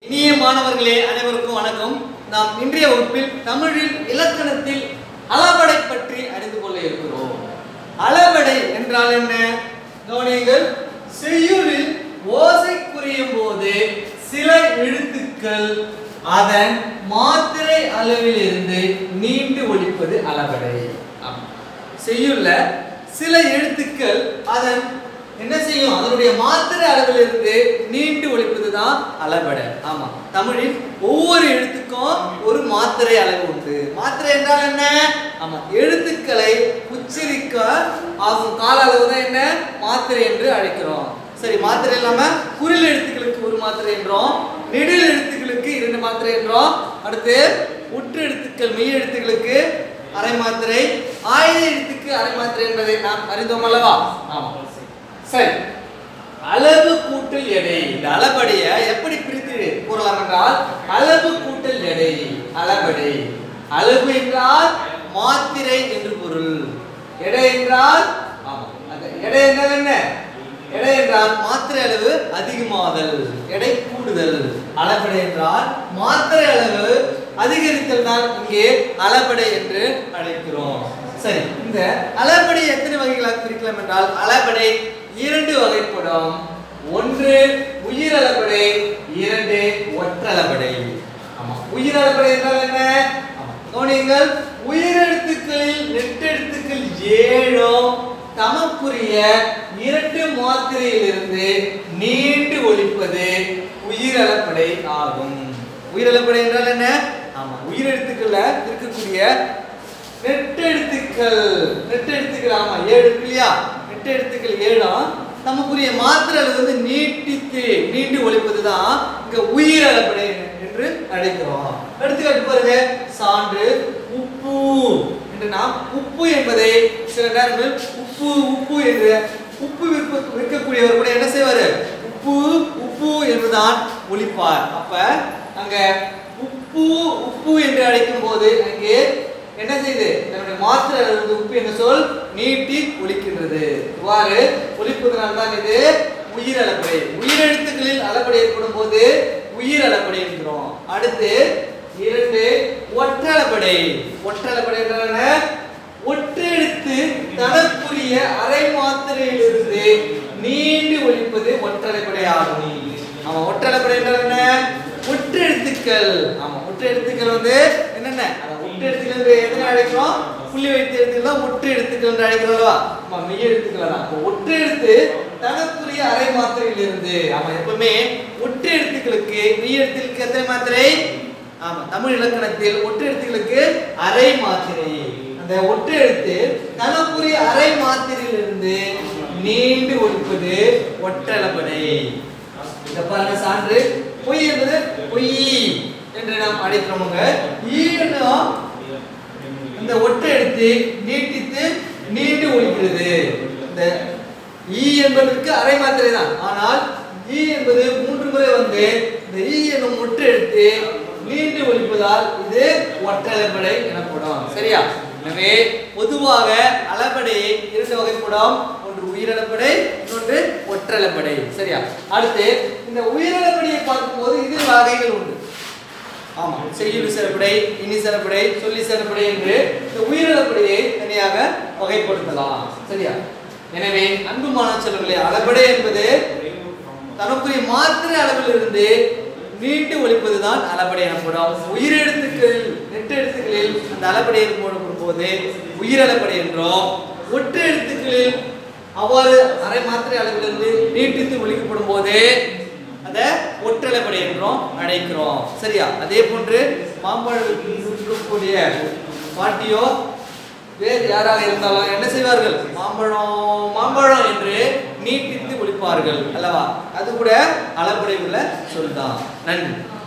இனிய மாணவர்களே அனைவருக்கும் வணக்கம் நாம் இன்றைய வகுப்பில் தமிழில் இலக்கணத்தில் அளபடை பற்றி அறிந்து கொள்ள இருக்கிறோம் அளபடை என்றால் என்ன கவனியுங்கள் செய்யுளில் ஓசை புரியும் போது சில எழுத்துக்கள் அதன் மாத்திரை அளவில் இருந்து நீண்டு ஒலிப்பது அளபடை ஆமா. செய்யுள்ள சில எழுத்துக்கள் அதன் என்ன செய்யும் அதனுடைய மாத்திரை அளவிலிருந்து நீண்டு ஒழிப்பது தான் அளபடை ஆமா தமிழில் ஒவ்வொரு எழுத்துக்கும் ஒரு மாத்திரை அளவு உண்டு மாத்திரை என்றால் என்ன ஆமா எழுத்துக்களை உச்சரிக்க ஆகும் கால அளவு தான் என்ன மாத்திரை என்று அழைக்கிறோம் சரி மாத்திரை இல்லாம குரில் எழுத்துக்களுக்கு ஒரு மாத்திரை என்றோம் நெடில் எழுத்துக்களுக்கு இரண்டு மாத்திரை என்றோம் அடுத்து உற்று எழுத்துக்கள் மெய் எழுத்துக்களுக்கு அரை மாத்திரை ஆயுத எழுத்துக்கு அரை மாத்திரை என்பதை நாம் அறிந்தோம் அல்லவா ஆமா சரி அளவு கூட்டல் எடை இந்த அளபடைய எப்படி பிரித்து கூறலாம் என்றால் அளவு கூட்டல் எடை அளபடை அளவு என்றால் மாத்திரை என்று பொருள் எடை என்றால் ஆமா அந்த எடை என்றால் என்ன எடை என்றால் மாத்திரை அளவு அதிகமாதல் எடை கூடுதல் அளபடை என்றால் மாத்திரை அளவு அதிகரித்தல் தான் இங்கே அளபடை என்று அழைக்கிறோம் சரி இந்த அளபடை எத்தனை வகைகளாக பிரிக்கலாம் என்றால் அளபடை இரண்டு வகைப்படும் ஒன்று உயிர் அளபடை இரண்டு ஒற்றளபடை ஆமா உயிர் அளபடை என்றால் என்ன ஆமா கவனியுங்கள் உயிரெழுத்துக்களில் நெட்டெழுத்துக்கள் ஏழும் தமக்குரிய இரண்டு மாத்திரையிலிருந்து நீண்டு ஒலிப்பது உயிரளப்படை ஆகும் உயிரளப்படை என்றால் என்ன ஆமா உயிரெழுத்துக்கள்ல இருக்கக்கூடிய நெட்டெழுத்துக்கள் நெட்டெழுத்துக்கள் ஆமா ஏழு இருக்கு இல்லையா நெட்டெழுத்துக்கள் ஏழும் நமக்குரிய மாத்திரை அளவு வந்து நீட்டித்து நீண்டு ஒழிப்பது தான் இங்க உயிர் அளப்படை என்று அழைக்கிறோம் எடுத்துக்காட்டு பாருங்க சான்று உப்பு என்று நாம் உப்பு என்பதை சில நேரங்களில் உப்பு உப்பு என்று உப்பு விற்ப விற்கக்கூடியவர் கூட என்ன செய்வாரு உப்பு உப்பு என்றுதான் ஒழிப்பார் அப்ப அங்க உப்பு உப்பு என்று அழைக்கும் போது அங்கே என்ன செய்யுது தன்னுடைய மாத்திரை அளவு உப்பு என்ற சொல் நீட்டி ஒலிக்கின்றது இவ்வாறு ஒலிப்பதனால் தான் இது உயிர் அளப்படை உயிரெழுத்துக்களில் அளப்படை ஏற்படும் போது உயிர் அளப்படை என்கிறோம் அடுத்து இரண்டு ஒற்றளப்படை ஒற்றளப்படை என்றால் என்ன ஒற்றெழுத்து தனக்குரிய அரை மாத்திரையிலிருந்து நீண்டு ஒலிப்பது ஒற்றலைப்படை ஆகும் ஆமா ஒற்றலைப்படை என்றால் என்ன ஒற்றெழுத்துக்கள் ஆமா ஒற்றெழுத்துக்கள் வந்து என்னென்ன அதான் ஒற்றெழுத்துக்கள் என்று எதனை அழைக்கிறோம் புள்ளி வைத்த எழுத்துக்கள் ஒற்று எழுத்துக்கள் என்று அழைக்கிறோம் அல்லவா ஆமா மெய் எழுத்துக்கள் தான் அப்போ ஒற்று எழுத்து தனக்குரிய அரை மாத்திரையிலிருந்து ஆமா எப்பவுமே ஒற்று எழுத்துக்களுக்கு மெய் எழுத்துக்களுக்கு எத்தனை மாத்திரை ஆமா தமிழ் இலக்கணத்தில் ஒற்று எழுத்துக்களுக்கு அரை மாத்திரை அந்த ஒற்று எழுத்து தனக்குரிய அரை மாத்திரையிலிருந்து நீண்டு ஒழிப்பது ஒற்றளபடை இத பாருங்க சான்று பொய் என்பது பொய் என்று நாம் அழைக்கிறோமுங்க ஈனும் இந்த ஒற்றை எழுத்து நீட்டித்து நீண்டு ஒழிக்கிறது இந்த ஈ என்பதற்கு அரை மாத்திரை தான் ஆனால் ஈ என்பது மூன்று முறை வந்து இந்த ஈ என்னும் ஒற்றை எழுத்து நீண்டு ஒழிப்பதால் இது ஒற்றளபடை எனப்படும் சரியா எனவே பொதுவாக அளபடையை இரண்டு வகைப்படும் ஒன்று உயிரிழப்படை இன்னொன்று ஒற்றளப்படை சரியா அடுத்து இந்த உயிரிழப்படையை பார்க்கும்போது இதில் வகைகள் உண்டு ஆமா செய்யுள் சிறப்படை இனி சிறப்படை சொல்லி சிறப்படை என்று இந்த உயிரிழப்படையை தனியாக வகைப்படுத்தலாம் சரியா எனவே அன்பு மாணவ செல்வங்களே அளபடை என்பது தனக்குரிய மாத்திரை அளவிலிருந்து நீண்டு ஒழிப்பதுதான் அளபடை எனப்படும் உயிரெழுத்துக்கள் நெட்டு எழுத்துக்களில் அந்த அளபடை போடும் போது உயிரளபடை என்றும் ஒற்று எழுத்துக்களில் அவ்வாறு அரை மாத்திரை அளவிலிருந்து நீட்டித்து ஒழிக்கப்படும் போது அதை ஒற்றளபடை என்றும் அழைக்கிறோம் சரியா அதே போன்று மாம்பழம் இருக்கக்கூடிய பாட்டியோ வேறு யாராக இருந்தாலும் என்ன செய்வார்கள் மாம்பழம் மாம்பழம் என்று நீட்டித்து ஒழிப்பார்கள் அல்லவா அது கூட அளபடை உள்ள சொல் தான் நன்றி